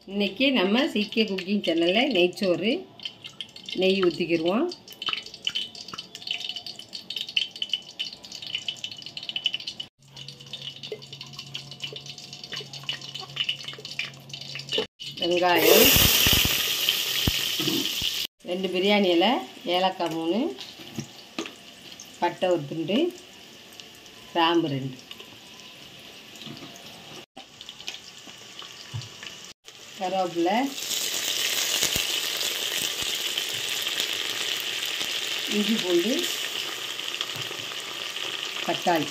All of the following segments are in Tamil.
இன்றைக்கி நம்ம சீக்கிய குக்கிங் சேனலில் நெய்ச்சோறு நெய் ஊற்றிக்கிடுவோம் வெங்காயம் ரெண்டு பிரியாணி இலை ஏலக்காய் மூணு பட்டை ஒரு துண்டு கிராம்பு ரெண்டு கருவேப்பிலை இஞ்சி பூண்டு தக்காளி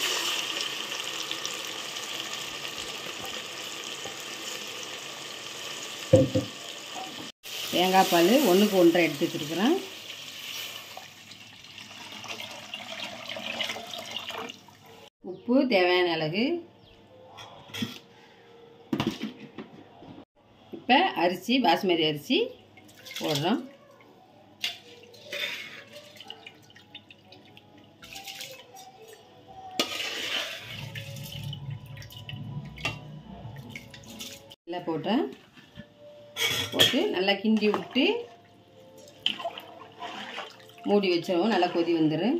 தேங்காய் பால் ஒன்றுக்கு ஒன்றரை எடுத்து வச்சுருக்குறேன் உப்பு தேவையான அளவு இப்போ அரிசி பாஸ்மதி அரிசி போடுறோம் எல்லாம் போட்டேன் போட்டு நல்லா கிண்டி விட்டு மூடி வச்சிருவோம் நல்லா கொதி வந்துடும்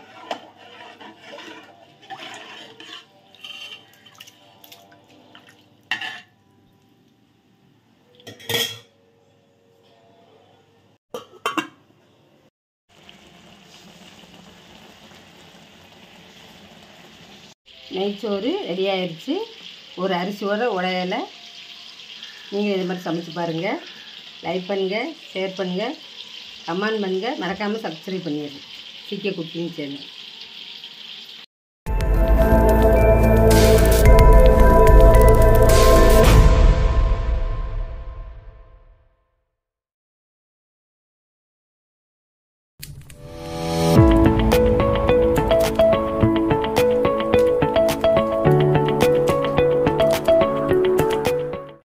நெய்ச்சோறு ரெடி ஆயிடுச்சு ஒரு அரிசியோட உடையலை நீங்கள் இது மாதிரி சமைச்சு பாருங்கள் லைக் பண்ணுங்கள் ஷேர் பண்ணுங்கள் கமெண்ட் பண்ணுங்கள் மறக்காமல் சப்ஸ்கிரைப் பண்ணிடுங்க சீக்கிரம் குக்கிங் சேனல்